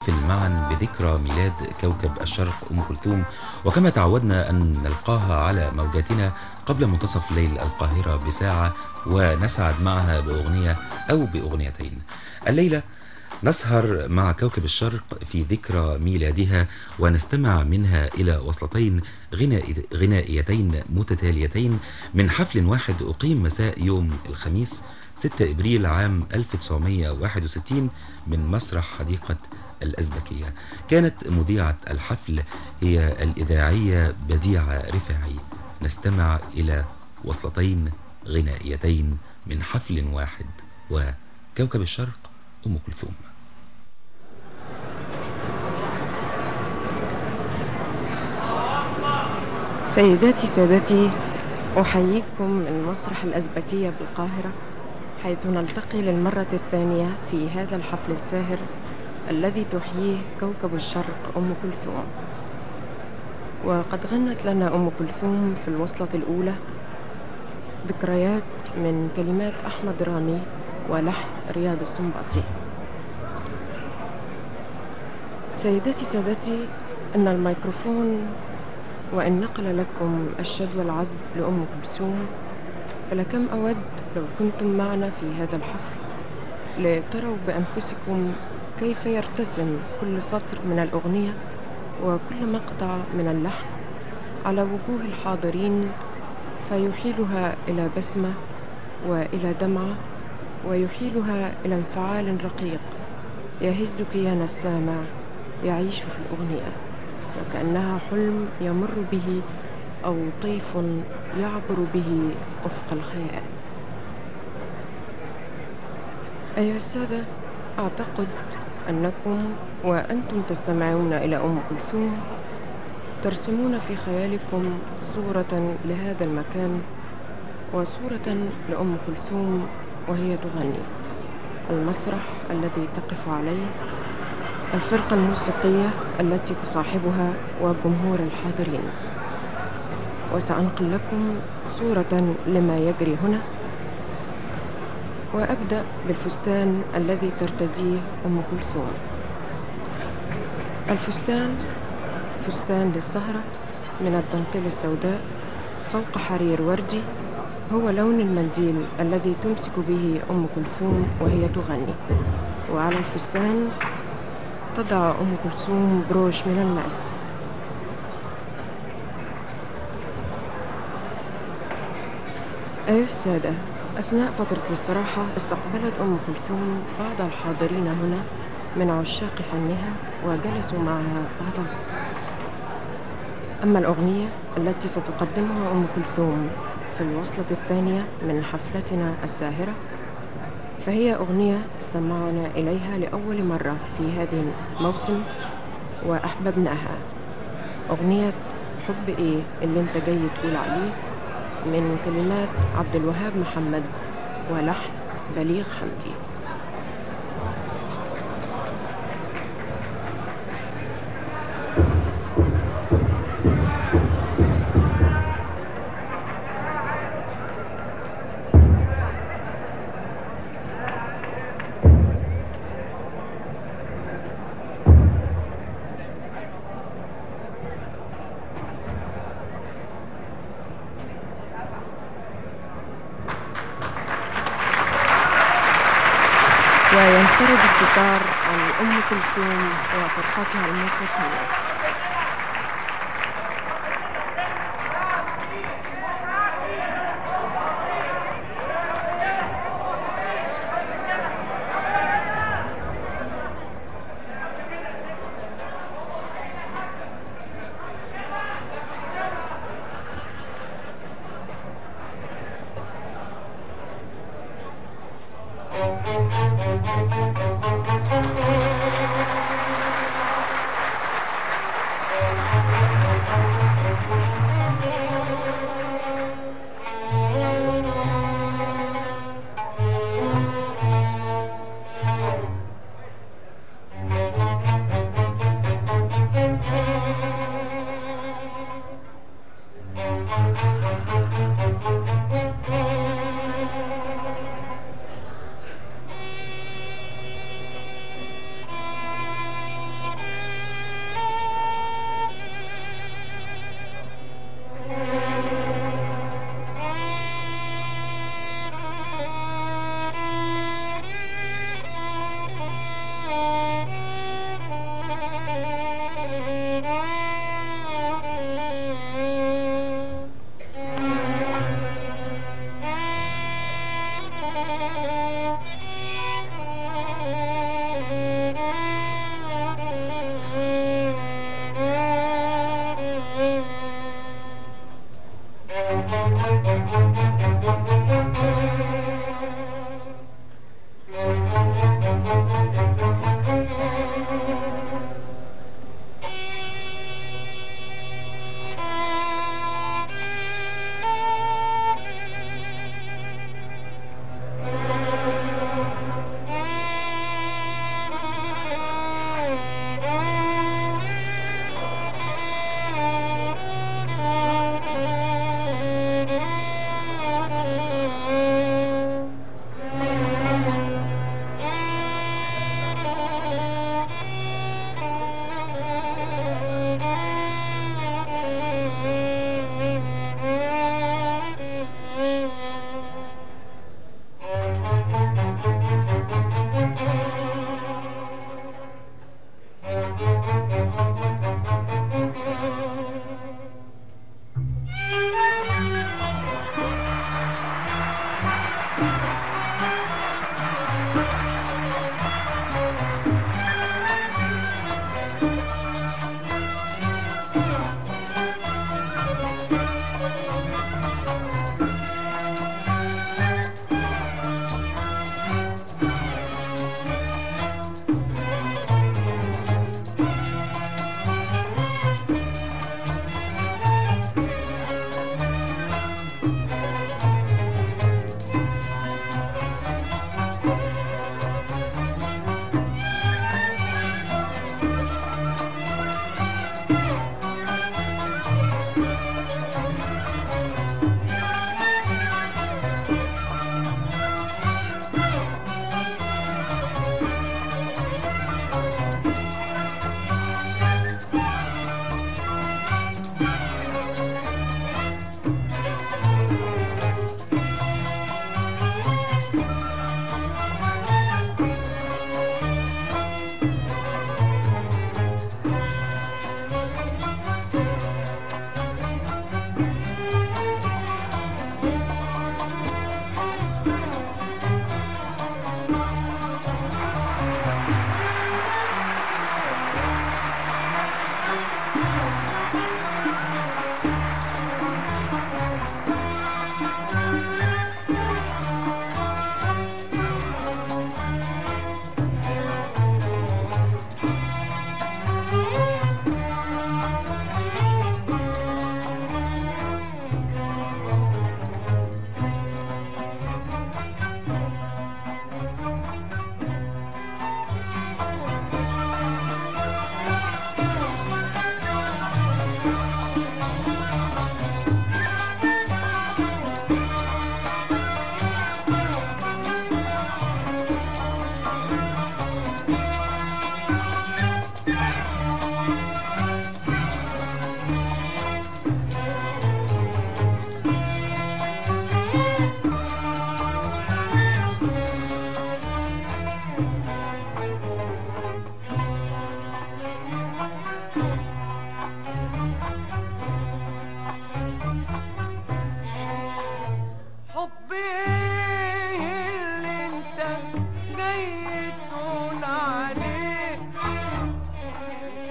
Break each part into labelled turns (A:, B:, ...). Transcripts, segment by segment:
A: نحتفل معا بذكرى ميلاد كوكب الشرق أم كلثوم وكما تعودنا أن نلقاها على موجاتنا قبل منتصف ليل القاهرة بساعة ونسعد معها بأغنية أو بأغنيتين الليلة نسهر مع كوكب الشرق في ذكرى ميلادها ونستمع منها إلى وصلتين غنائيتين متتاليتين من حفل واحد أقيم مساء يوم الخميس 6 إبريل عام 1961 من مسرح حديقة الأزبكية كانت مذيعة الحفل هي الإذاعية بديعة رفاعي نستمع إلى وصلتين غنائيتين من حفل واحد وكوكب الشرق أم كلثوم
B: سيداتي سادتي أحييكم من مسرح الأزبكية بالقاهرة حيث نلتقي للمرة الثانية في هذا الحفل الساهر الذي تحييه كوكب الشرق أم كلثوم وقد غنت لنا أم كلثوم في الوصلة الأولى ذكريات من كلمات أحمد رامي ولحن رياض السنباطي سيداتي سادتي أن الميكروفون وإن نقل لكم الشد والعذب لأم كلثوم فلكم أود لو كنتم معنا في هذا الحفل لتروا بأنفسكم كيف يرتسم كل سطر من الأغنية وكل مقطع من اللحن على وجوه الحاضرين فيحيلها إلى بسمة وإلى دمعة ويحيلها إلى انفعال رقيق يهز كيان السامع يعيش في الأغنية وكأنها حلم يمر به أو طيف يعبر به أفق الخيال أيها السادة أعتقد أنكم وأنتم تستمعون إلى أم كلثوم ترسمون في خيالكم صورة لهذا المكان وصورة لأم كلثوم وهي تغني المسرح الذي تقف عليه الفرقة الموسيقية التي تصاحبها وجمهور الحاضرين وسأنقل لكم صورة لما يجري هنا وأبدأ بالفستان الذي ترتديه أم كلثوم الفستان فستان للسهرة من الدانتيل السوداء فوق حرير وردي هو لون المنديل الذي تمسك به أم كلثوم وهي تغني وعلى الفستان تضع أم كلثوم بروش من الماس أيها السادة أثناء فترة الاستراحة استقبلت أم كلثوم بعض الحاضرين هنا من عشاق فنها وجلسوا معها بعض أما الأغنية التي ستقدمها أم كلثوم في الوصلة الثانية من حفلتنا الساهرة فهي أغنية استمعنا إليها لأول مرة في هذه الموسم وأحببناها أغنية حب إيه اللي أنت جاي تقول عليه من كلمات عبد الوهاب محمد ولحن بليغ حمدي وينفرد الستار عن أم كلثوم وفرقتها الموسيقية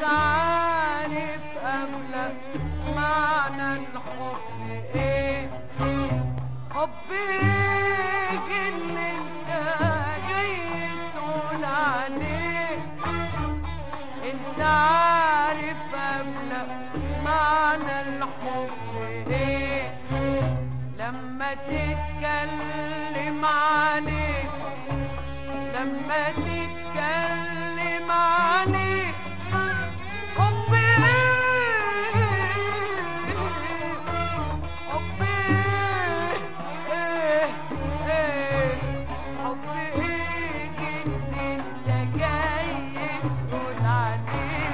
C: عارف قبلك معنى الحب ايه حب ايه اللي انت جاي تقول عليه انت عارف قبلك معنى الحب ايه لما تتكلم عليه لما تتكلم عليه حب ايه حب ايه ايه ايه حب ايه ان انت جاي تقول عليه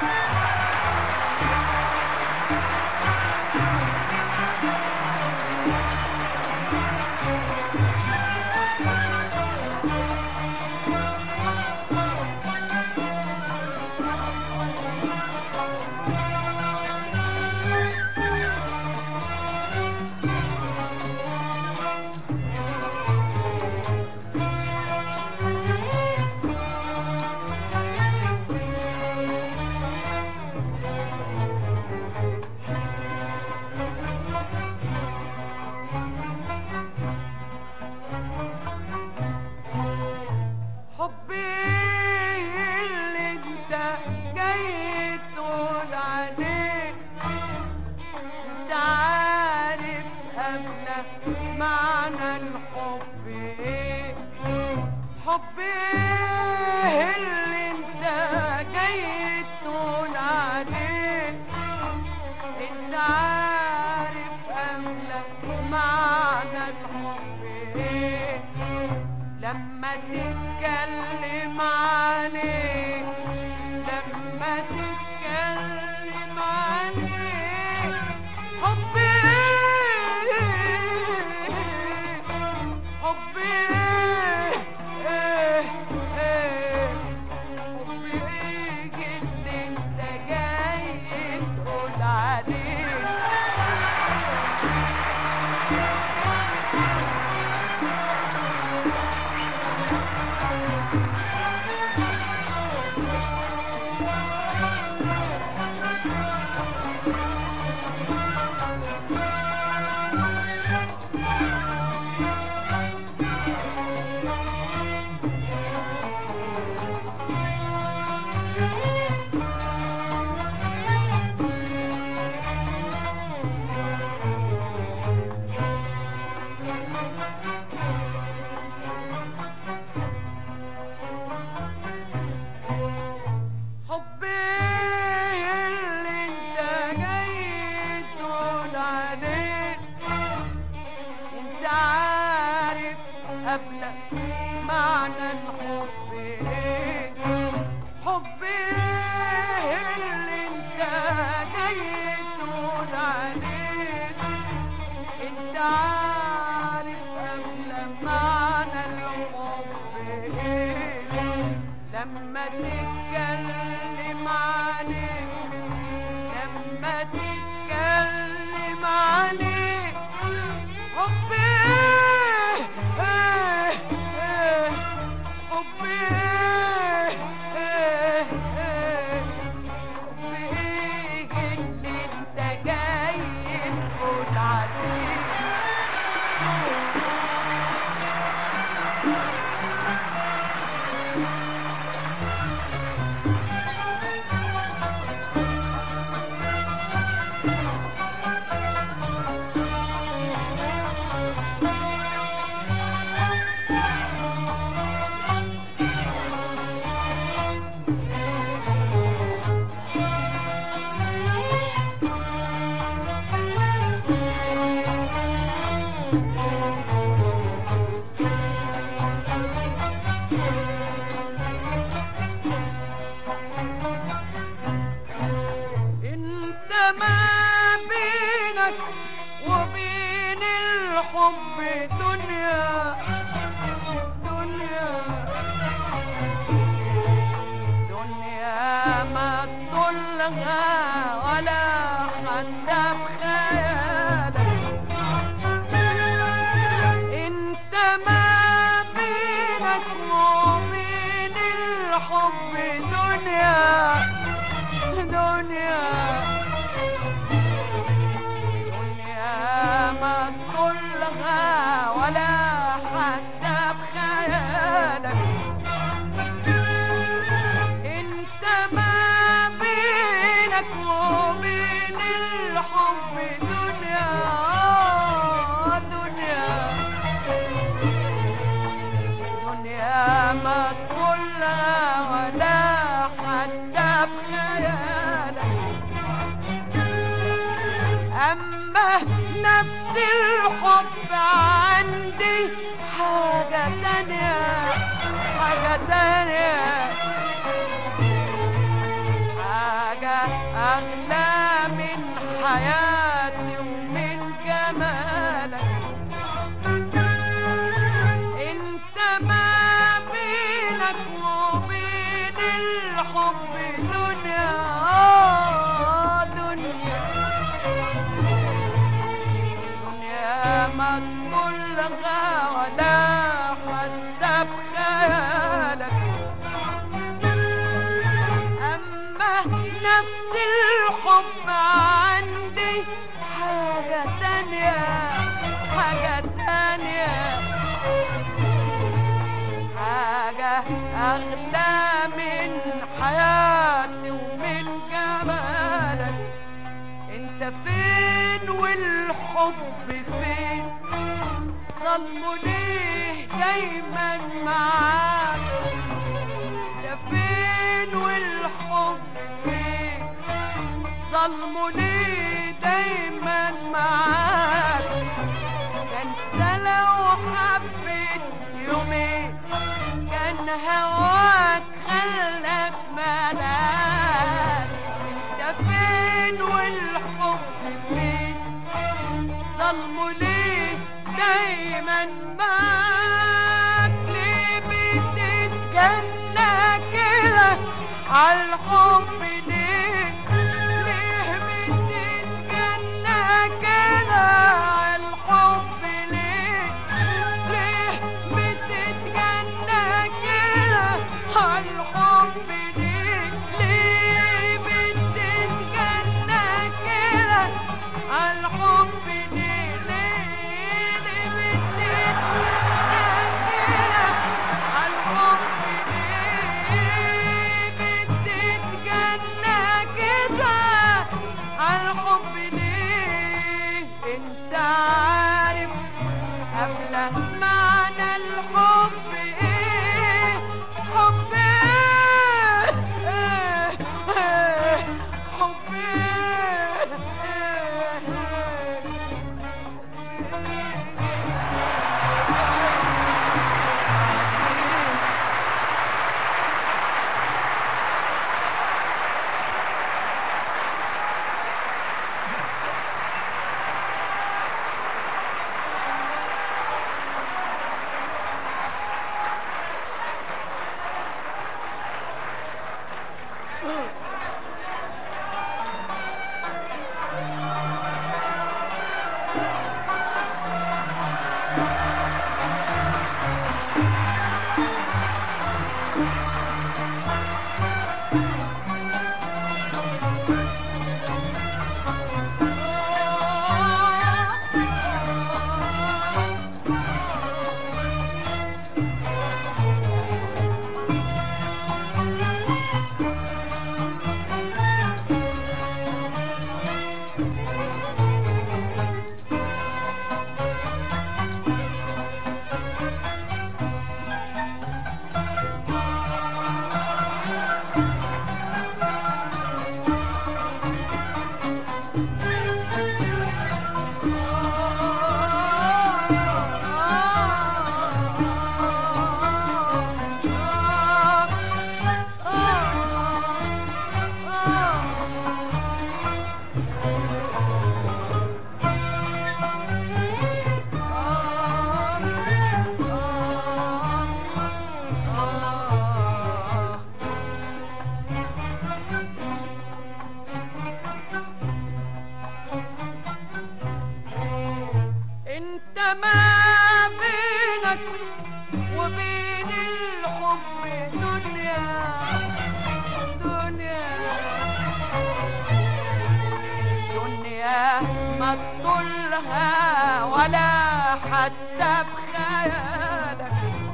C: حبي اللي انت جاي تقول عليه انت عارف قبلك معنى الحب ايه حبي اللي انت جاي تقول عليه انت عارف قبلك معنى الحب ايه لما تتكلم عليه لما تتكلم عليه حب ايه حب ايه ايه ايه حب ايه اللي انت جاي تقول عليه حبي اللي انت جاي تقول عليه انت عارف قبلك معنى الحب ايه حبي اللي انت جاي تقول عليه انت عارف قبل معنى الحب ايه لما تتكلم عليه لما تتكلم عليه حب ايه ايه ايه حب ايه ايه ايه حب ايه اللي انت جاي تقول عليه انت ما بينك وبين الحب دنيا دنيا دنيا ما تطلها ولا حتى بخيالك انت ما بينك وبين الحب دنيا دنيا دنيا ما تطلها ولا حتى بخيالك انت ما بينك وبين الحب دنيا دنيا دنيا ما تطلها ولا حتى بخيالك أما نفس الحب عندي حاجة تانية حاجة تانية حاجة أغلى من حياتي ومن جمالك انت ما بينك وبين الحب دنيا آه دنيا دنيا ما تطلها ولا حتى بخيالك أما نفس الحب عندي حاجة تانية حاجة تانية حاجة أغلى من حياتي ومن جمالك انت فين والحب فين ظلمه ليه دايما معاك انت فين والحب فين ظلمه ليه دايما معاك ده انت لو حبيت يومين كان هواك خلك ملاك انت فين والحب فين ظلمه ليه دايما معاك ليه بتتجنى كده عالحب ليه ليه بتتجنى كده عالحب ليه ليه بتتجنى كده عالحب ليه ليه بتتجنى كده عالحب ليه ليه ليه بتتجنى كده عالحب ليه بتتجنى كده تطولها ولا حتى بخيالك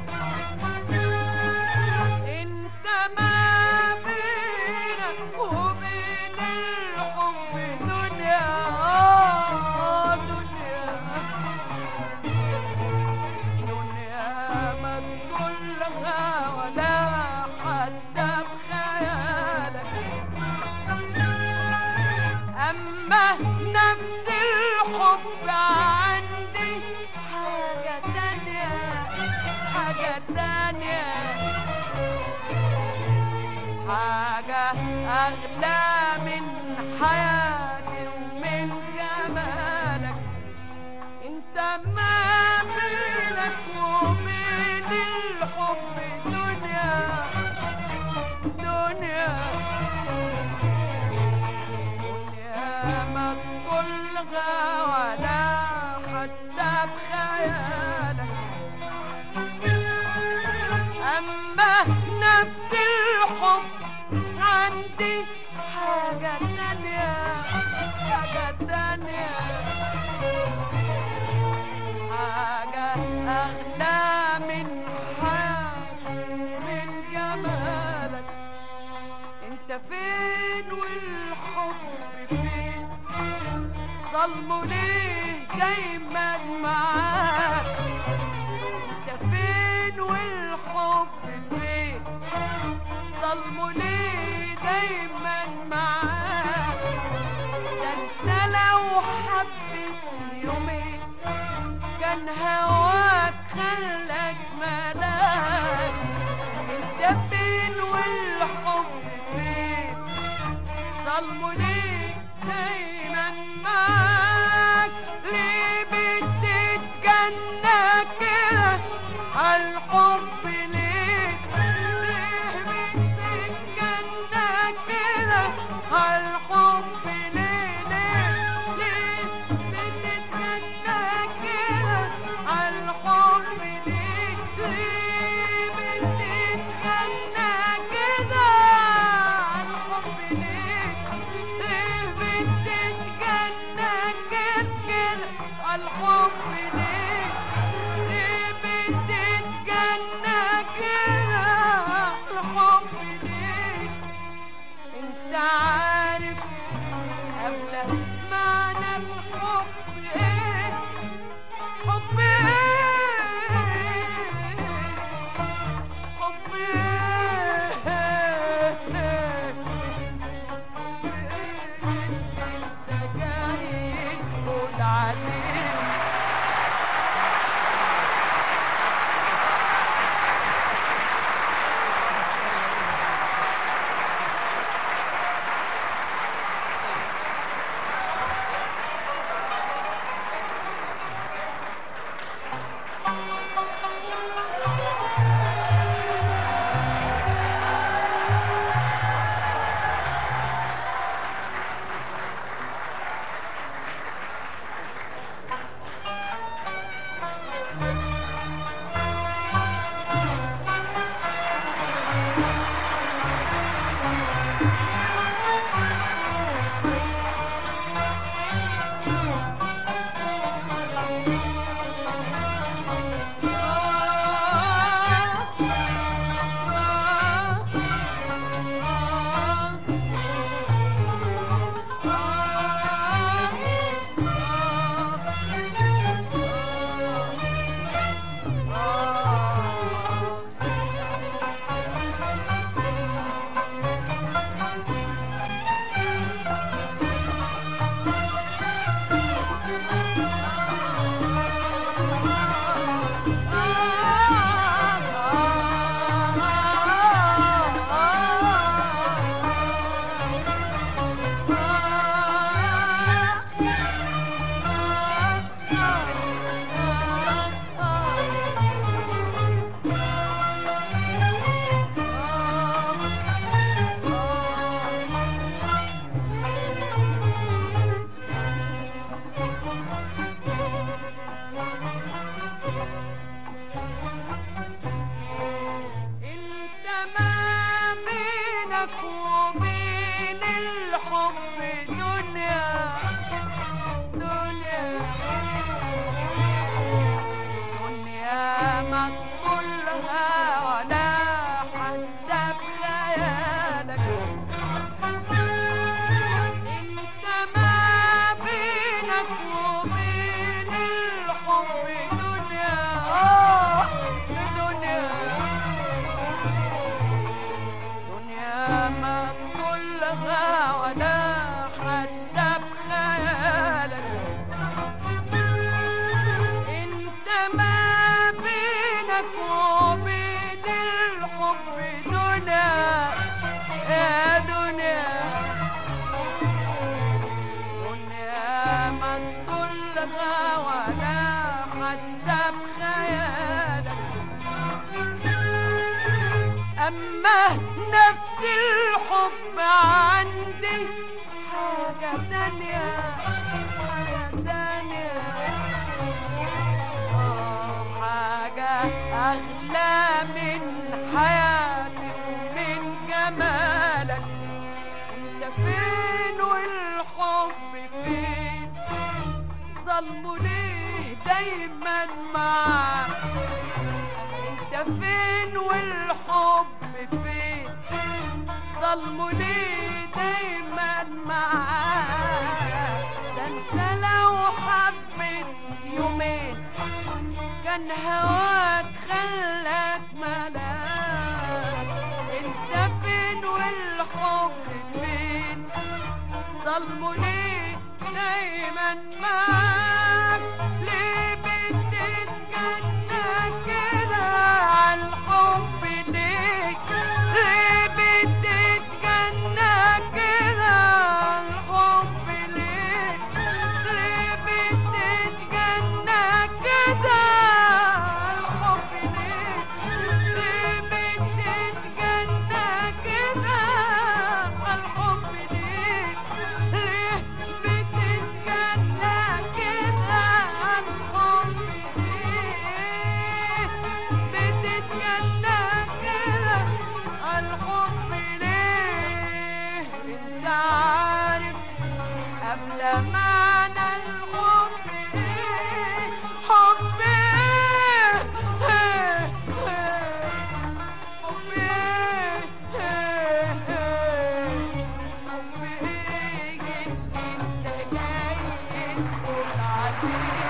C: انت ما بينك وبين الحب دنيا آه دنيا دنيا ما تطولها ولا حتى بخيالك أما نفس الحب عندي حاجة تانية حاجة تانية حاجة أغلى من حياتي ومن جمالك انت ما بينك وبين الحب دنيا دنيا دنيا ما تطولها ولا حتى بخيالك أما نفس الحب عندي حاجة تانية حاجة تانية حاجة أغلى من حياتي من جمالك انت فين والحب فين ظلمه ليه دايما معاك انت فين والحب فين ظلمه ليه دايما معاك ده انت لو حبيت يومين كان هواك خلك ملاك انت فين والحب فين ظلمه ليك دايما معاك ليه بتتجنى كده عالحب ليك ليه بتتجنى كده عالحب ليه ليه ليه بتتجنى كده عالحب ليه ليه بتتجنى كده عالحب ليه ليه بتتجنى كده كده عالحب ليه ليه بتتجنى كده الحب ليه انت عارف قبل معنى الحب ايه حب ايه حب ايه ولا حتى بخيالك انت ما بينك وبين الحب دنيا يا دنيا دنيا ما تطلها ولا حتى بخيالك أما نفس الحب عندي حاجة تانية حاجة تانية آه، حاجة أغلى من حياتي ومن جمالك انت فين والحب فين ظلمه ليه دايما معاك انت فين والحب فين ظلمه ليه دايما معاك ده انت لو حبيت يومين كان هواك خلاك ملاك انت فين والحب فين ظلمه ليه دايما معاك ليه بتتجنى كده عالحب ليك ليه بتتجنى كده عالحب ليك ليه بتتجنى كده عالحب ليك ليه بتتجنى كده عالحب ليك ليه بتتجنى كده عالحب ليك بتتجنى كده عالحب ليه انت عارف قبل معنى الحب ايه حب ايه إيه، إيه. حب ايه إيه، إيه. حب ايه انت جاي تقول عليه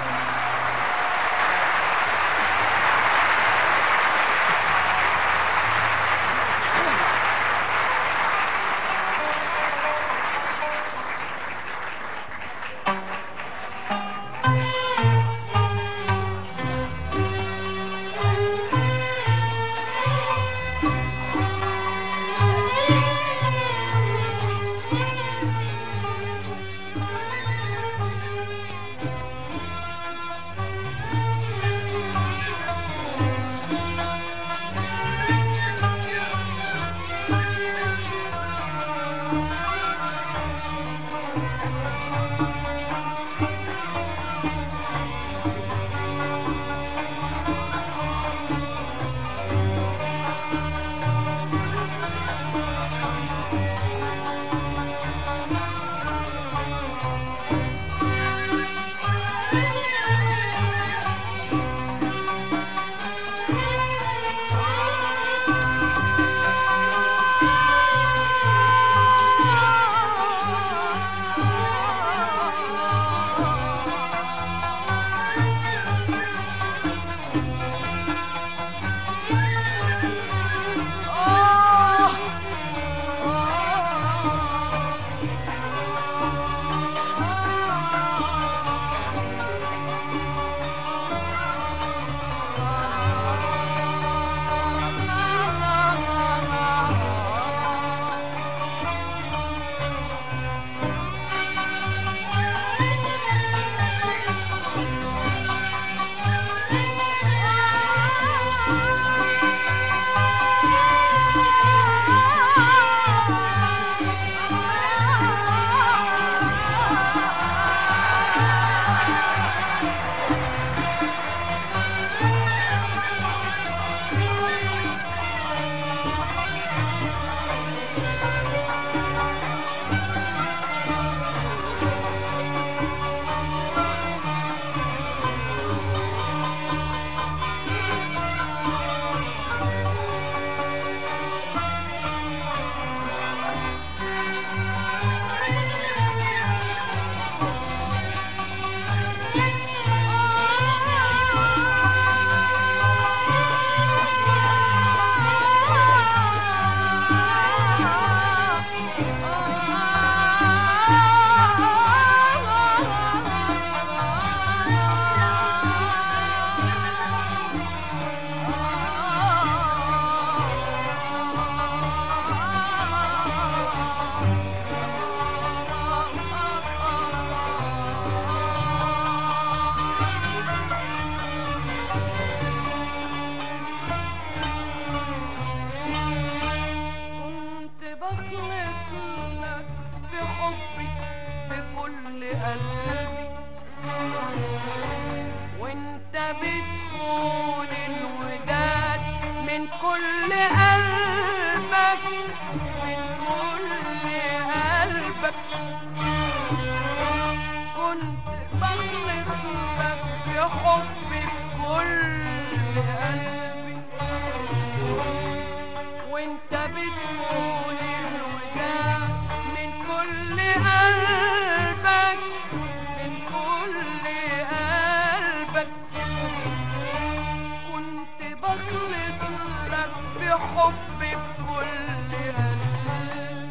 C: قلبي وانت بتخون الوداد من كل قلبك من كل قلبك كنت بخلص لك في حبي بكل قلبي وانت بتكون الوداع من كل قلبك من كل قلبك كنت بخلص لك في حبي بكل قلبي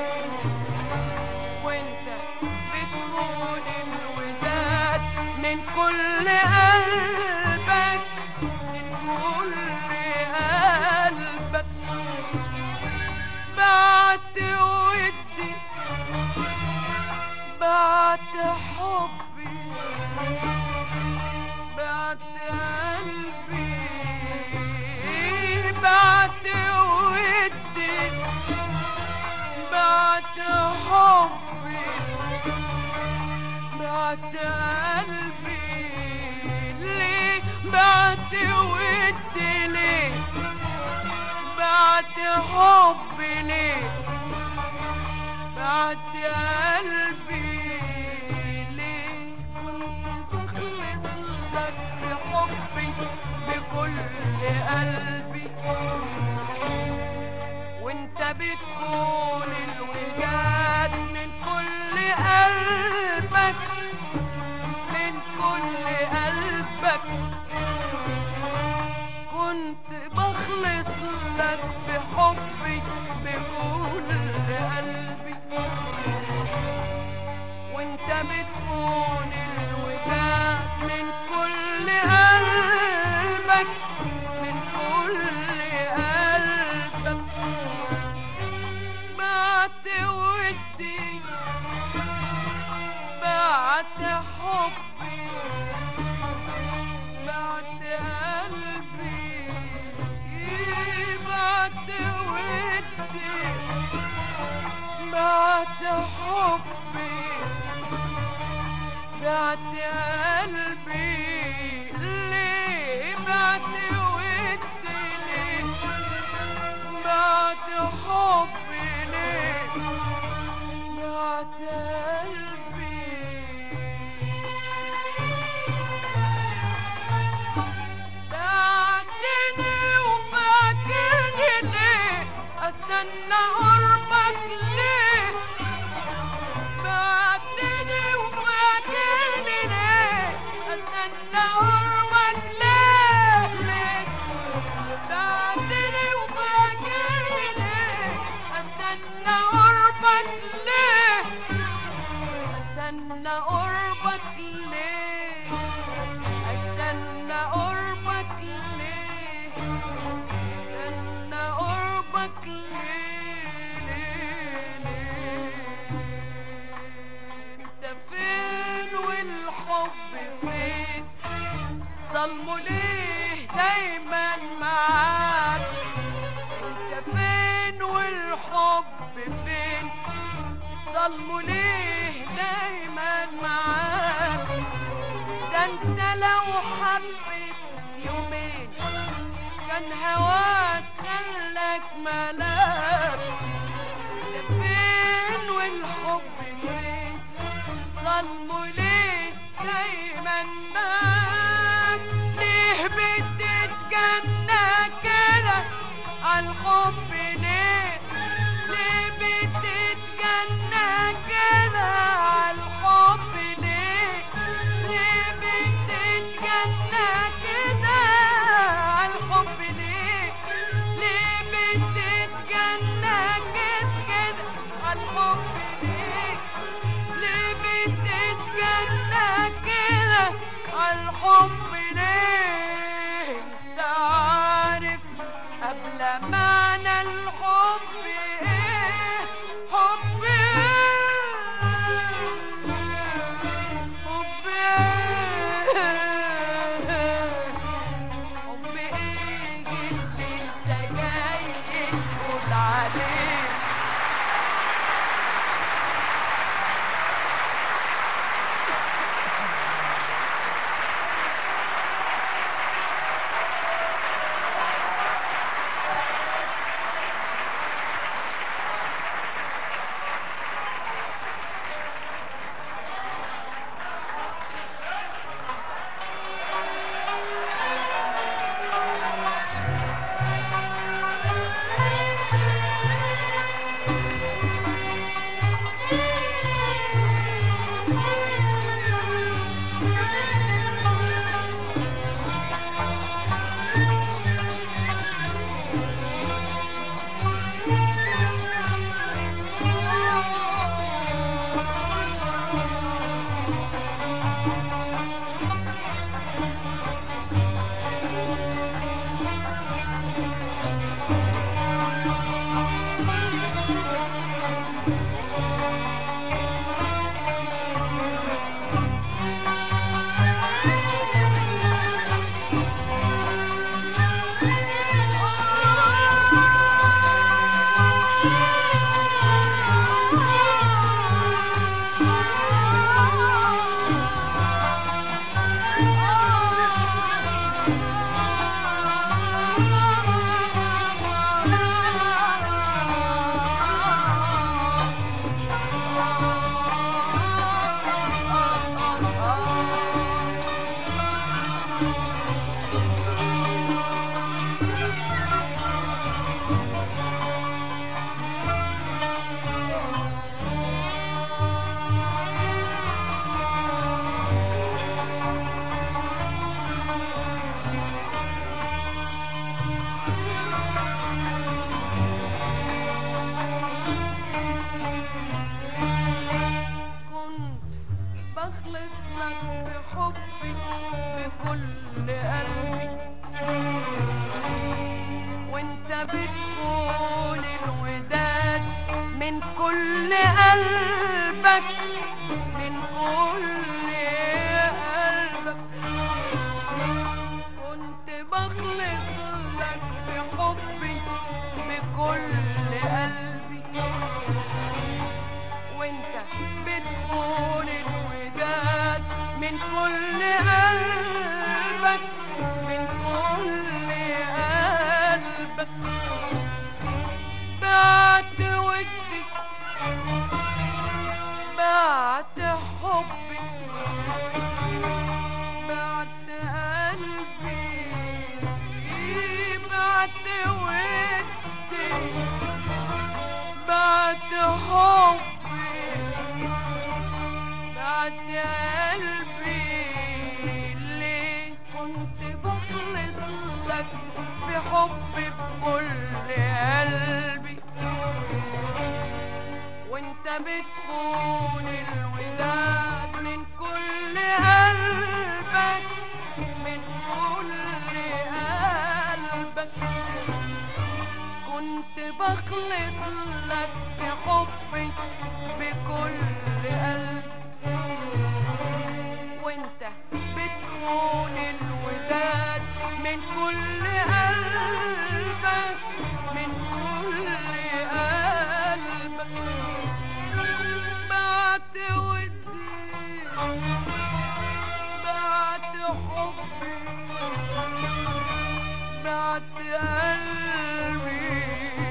C: وانت بتكون الوداد من كل قلبك من كل قلبك بعت ودي بعت حبي بعت قلبي بعت ودي بعت حبي بعت قلبي ليه بعت ودي ليه بعت حبي ليه بعت قلبي ليه كنت بخلص لك في حبي بكل قلبي وانت بتكون الوجاد من كل قلبك من كل قلبك كنت بخلص لك في حبي بكل قلبي وانت بتكون الوداد من كل قلبك من كل قلبك بعت ودي بعت حبي بعت قلبي بعت ودي بعت حبي بعت قلبي ليه بعت ودي ليه بعت حبي ليه بعت قلبي بعتني وفاكرني ليه استنى قربك ليه بعتني وفاكرني ليه استنى قربك ليه ليه بعتني وفاكرني ليه استنى قربك ليه استنى قربك ليه استنى قربك ليه استنى قربك ليه ليه ليه انت فين والحب فين ظلمه ليه دايما معاك انت فين والحب فين ظلمه ليه دايما معاك ده انت لو حبيت يومين كان هواك خلك ملاك ده فين والحب فين ظلمه ليه دايما معاك ليه بتتجنى كده عالحب ليه ليه بتتجنى كده عالحب ليه ليه بتتجنى كده عالحب ليه ليه بتتجنى لك في حبي بكل قلبي وانت بتكون الوداد من كل قلبك من كل قلبك كنت بخلص لك في حبي بكل قلبي وانت بتخون الوداد من كل قلبك من كل قلبك بعت ودي بعت حبي بعت قلبي بعت ودي بعت حبي بعت قلبي ليه كنت بخلص لك في حبي بكل قلبي وانت بتخون الوداد من كل قلبك من كل قلبك كنت بخلص لك في حبي بكل قلبي وانت بتخون الوداد من كل قلبك من كل قلبك بعت ودي بعت حبي بعت قلبي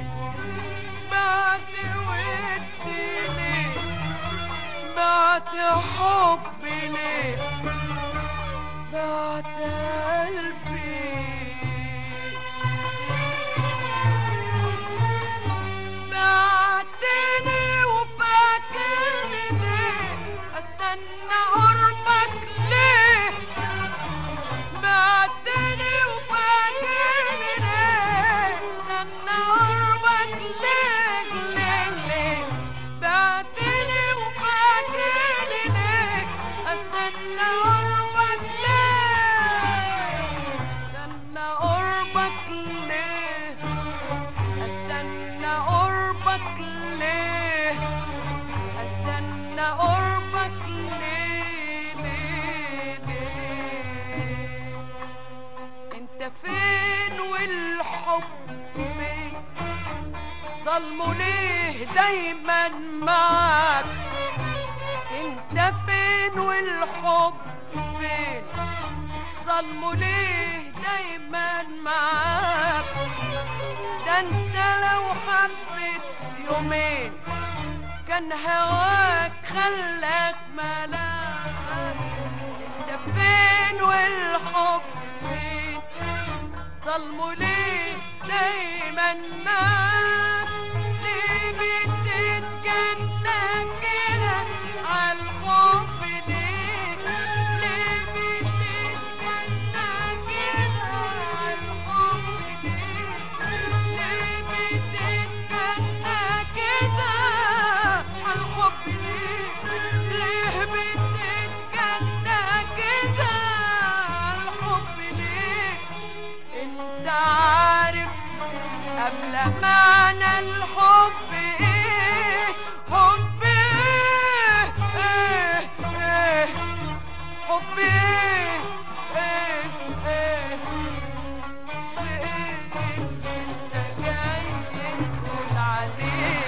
C: بعت ودي ليه بعت حبي ليه بعت قلبي بعتني وفاكرني ليه استنى قربك ليه بعتني وفاكرني ليه استنى قربك ليه ليه ليه بعتني وفاكرني ليه استنى قربك ليه استنى قربك ليه استنى قربك ليه استنى قربك ليه ليه ليه انت فين والحب فين ظلمه ليه دايما معاك انت فين والحب فين ظلمه ليه دايما معاك ده انت لو حبيت يومين كان هواك خلاك ملاك انت فين والحب فين ظلمه ليه دايما معاك ليه بتتجنى كده عالحب ليه ليه بتتجنى كده عالحب ليه ليه بتتجنى كده عالحب ليه ليه بتتجنى كده عالحب ليه انت عارف قبل معنى الحب ايه حب ايه ايه ايه حب ايه ايه ايه وايه اللي انت جاي تقول عليه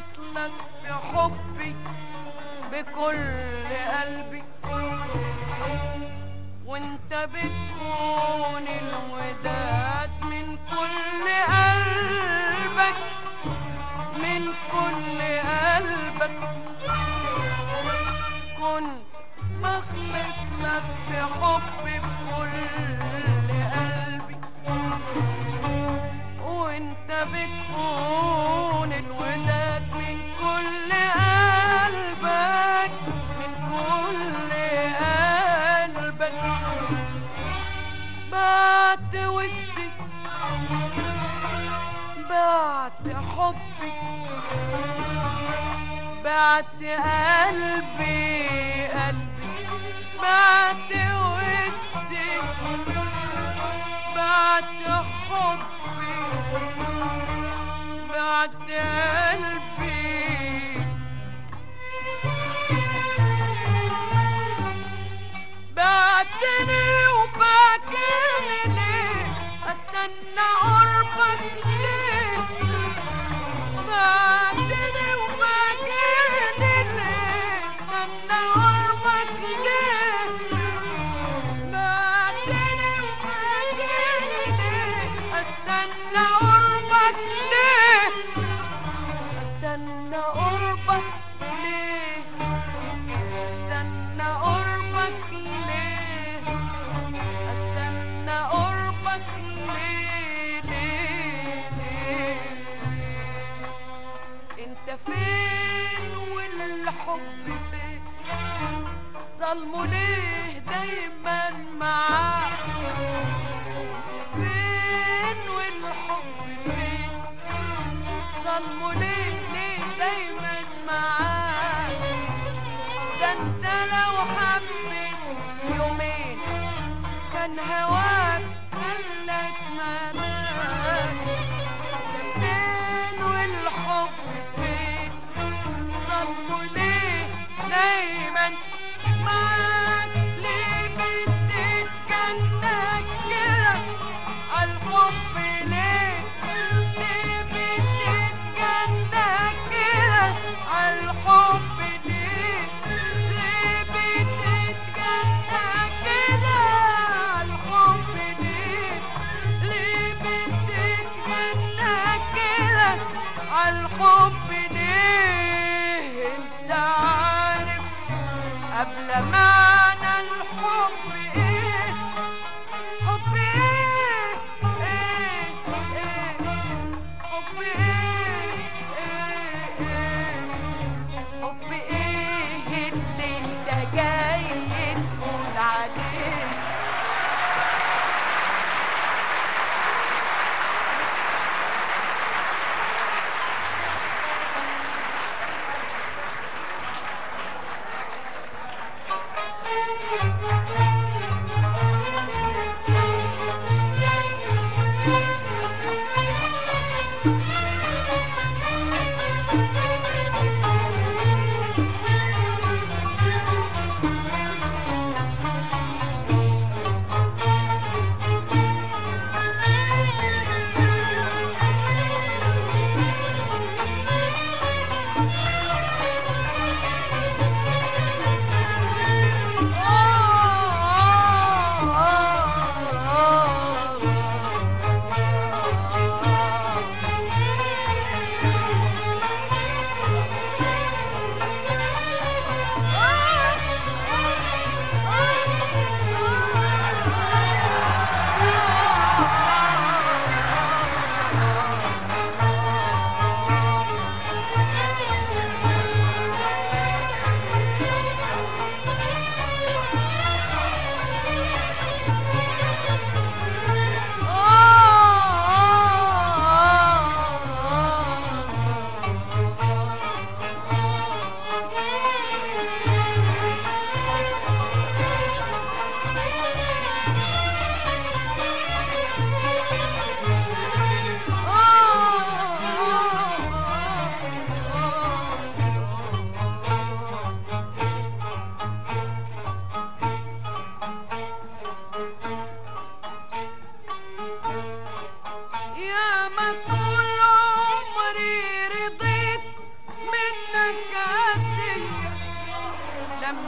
C: بخلص لك في حبي بكل قلبي وانت بتكون الوداد من كل قلبك من كل قلبك كنت بخلص لك في حبي بكل قلبي وانت بتكون الوداد من كل قلبك من كل قلبك بعت ودي بعت حبي بعت قلبي قلبي بعت ودي بعت حبي بعت قلبي بعتني وفاكرني استنى قربك ليه بعتني وفاكرني استنى قربك ليه بعتني وفاكرني استنى قربك ليه استنى قربك ليه استنى قربك ليه استنى قربك ليه ليه ليه انت فين والحب فين ظلمه ليه دايما معاك فين والحب فين ظلمه ليه ليه دايما معاك ده انت لو حبيت يومين كان هواك خلك مناك فين والحب فين ظلمه ليه دايما معاك ليه بتتجنى كده عالحب ليه ليه بتتجنى كده عالحب ليه ليه بتتجنى كده عالحب ليه ليه بتتجنى كده عالحب ليه انت عارف قبل معنى الحب ايه حب ايه ايه ايه حب ايه ايه ايه حب ايه اللي انت جاي تقول عليه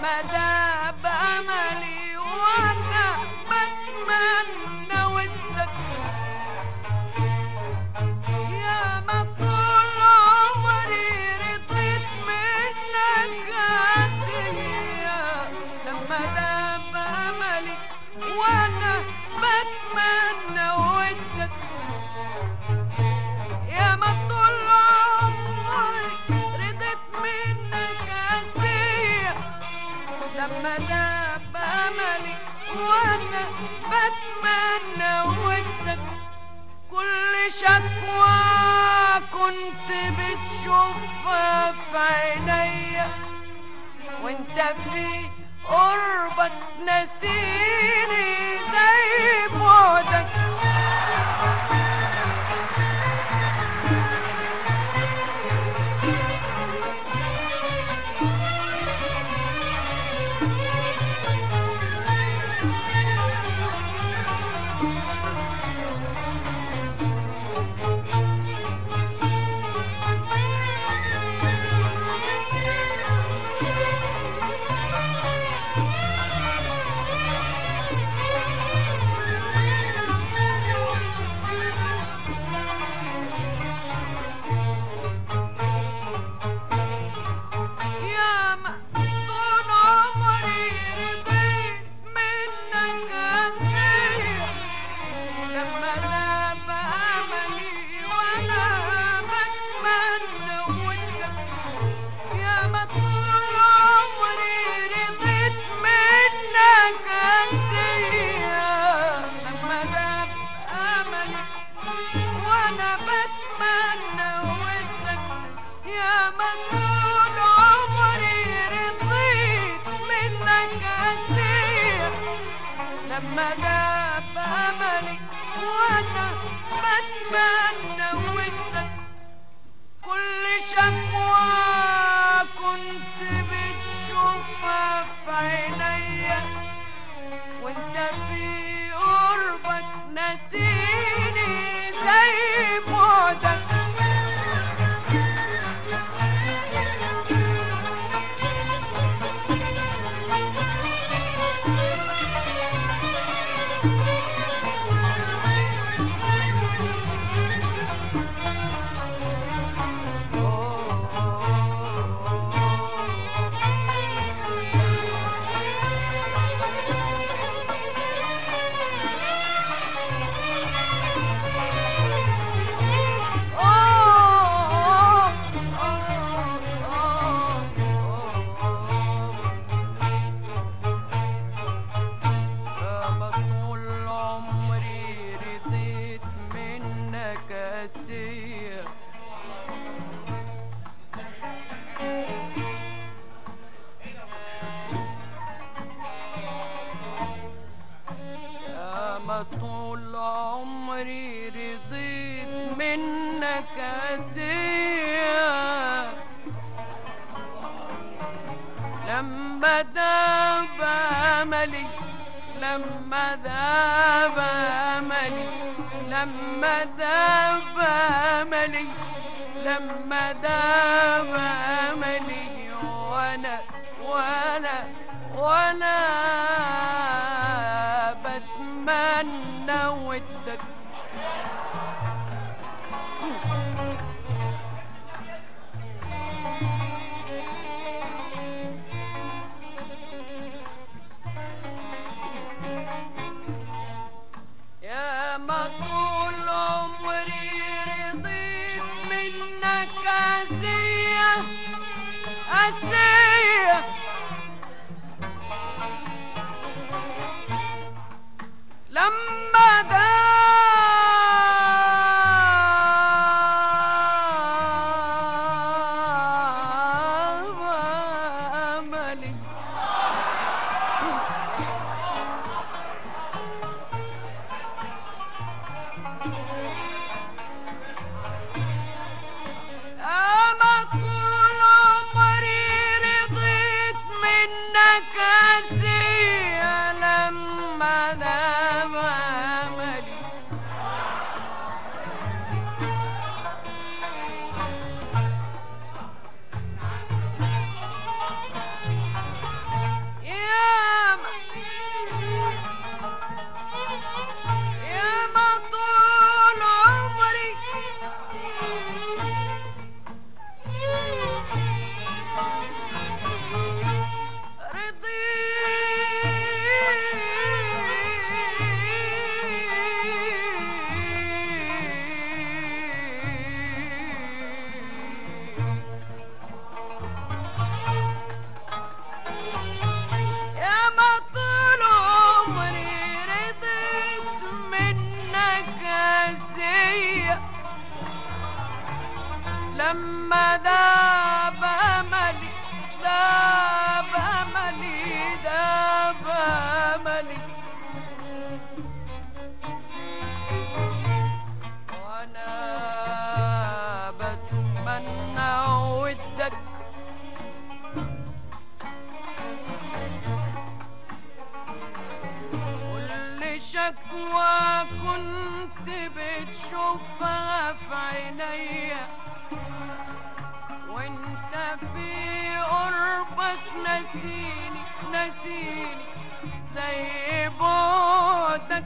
C: لما داب املي وانا بتمنى ودك يا ما طول عمري رضيت منك قاسية لما داب املي وانا بتمنى ودك يا ما طول عمري رضيت منك قاسية لما داب املي وانا بتمنى ودك كل شكوى كنت بتشوفها في عينيا وانت في قربك نسيني زي بعدك يا ما طول عمري رضيت منك قاسية لما داب املي وانا بتمنى ودك يا ما طول عمري رضيت منك قاسية لما داب املي وانا بتمنى ودك يا ما طول عمري رضيت منك قاسية لما داب املي وانا بتمنى ودك كل شكوى كنت بتشوفها في عينيا وانت في قربك نسيني زي بعدك ما طول عمري رضيت منك قاسية يا ما طول عمري رضيت منك قاسية لما داب املي لما ذاب املي لما ذاب املي لما ذاب املي وانا وانا وانا بتمنى ودك يا ما طول عمري رضيت منك قاسية قاسية لما داب أملي أما طول عمري لما داب أملي داب أملي داب أملي وأنا بتمنى ودك كل شكوى كنت بتشوفها في عينيا وانت في قربك نسيني نسيني زي بعدك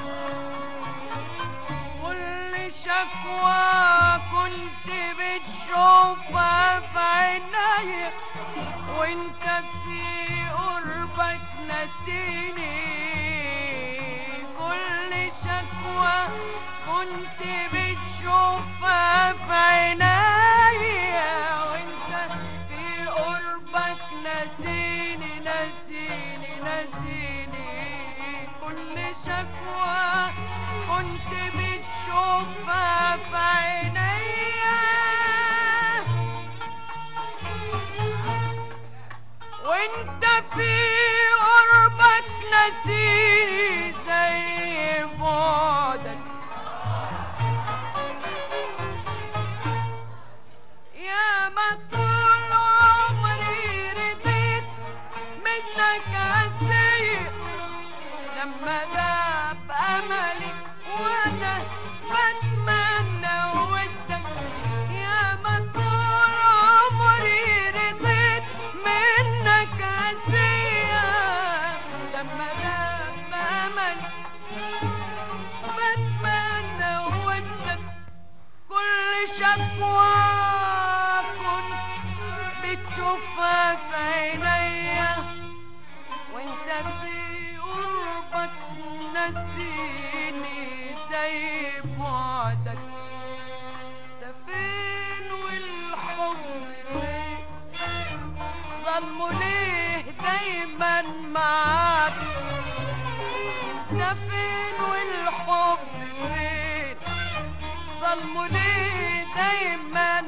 C: كل شكوى كنت بتشوفها في عينيا وانت في قربك نسيني كل شكوى كنت بتشوفها في عينيا وانت في قربك نسيني نسيني نسيني كل شكوى كنت بتشوفها في عينيا وانت في قربك نسيني زي بعدك يا ما طول عمري رضيت منك عالسير لما داب املي وانا بتمنى ودك يا ما طول عمري رضيت منك عالسير لما داب املي بتمنى ودك كل شكوى كنت بتشوفها في عينيا وانت في قربك نسيني زي بعدك انت فين والحب فين ظلمه ليه دايما معاك انت فين والحب فين ظلمه ليه دايما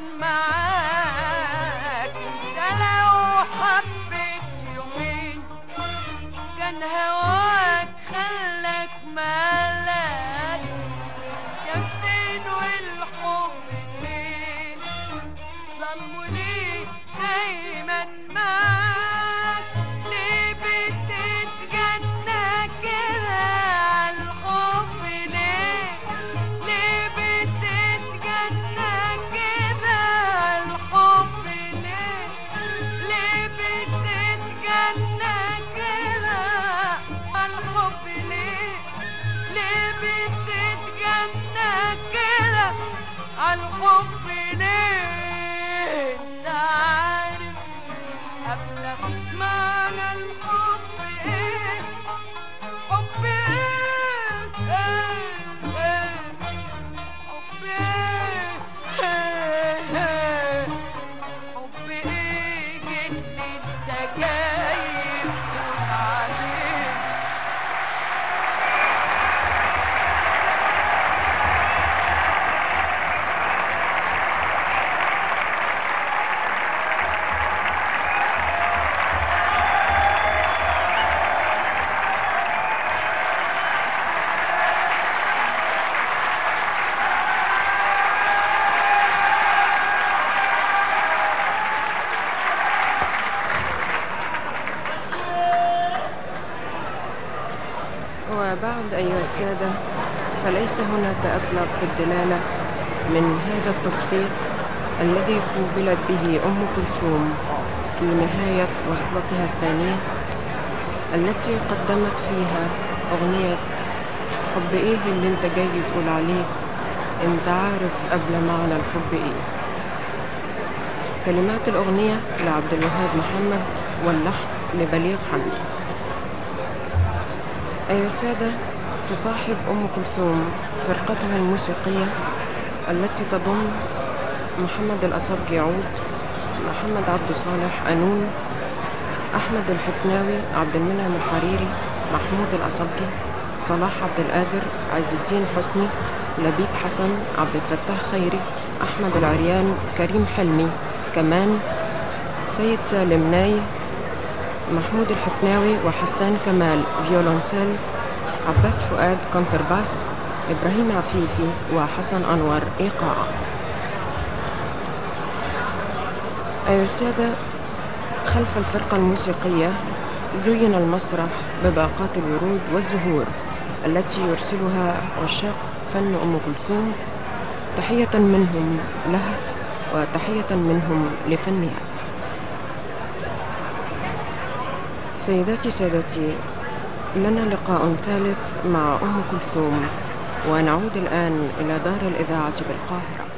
C: معاك انت لو حبيت يومين كان هواك خلك مالك كان فين والحب فين ظلمه ليه دايما معاك ليه بتتجنى كده عالحب ليه ليه بتتجنى كده عالحب ليه ليه بتتجنى كده عالحب ليه ليه بتتجنى كده عالحب ليه انت عارف قبلك معنى الحب ايه حب ايه ايه ايه حب ايه ايه ايه حب ايه اللي انت جاي تقول عليه
B: وبعد أيها السادة فليس هناك أبلغ في الدلالة من هذا التصفيق الذي قوبلت به أم كلثوم في نهاية وصلتها الثانية التي قدمت فيها أغنية حب إيه اللي أنت جاي تقول عليه أنت عارف قبل معنى الحب إيه كلمات الأغنية لعبد الوهاب محمد واللحن لبليغ حمدي أيها السادة تصاحب أم كلثوم فرقتها الموسيقية التي تضم محمد الأصبجي عود محمد عبد صالح قانون أحمد الحفناوي عبد المنعم الحريري محمود الأصبجي صلاح عبد القادر عز الدين حسني لبيب حسن عبد الفتاح خيري أحمد العريان كريم حلمي كمان سيد سالم ناي محمود الحفناوي وحسان كمال فيولونسيل عباس فؤاد كونترباس إبراهيم عفيفي وحسن أنور إيقاع أيها السادة خلف الفرقة الموسيقية زين المسرح بباقات الورود والزهور التي يرسلها عشاق فن أم كلثوم تحية منهم له وتحية منهم لفنها سيداتي سادتي لنا لقاء ثالث مع أم كلثوم ونعود الآن إلى دار الإذاعة بالقاهرة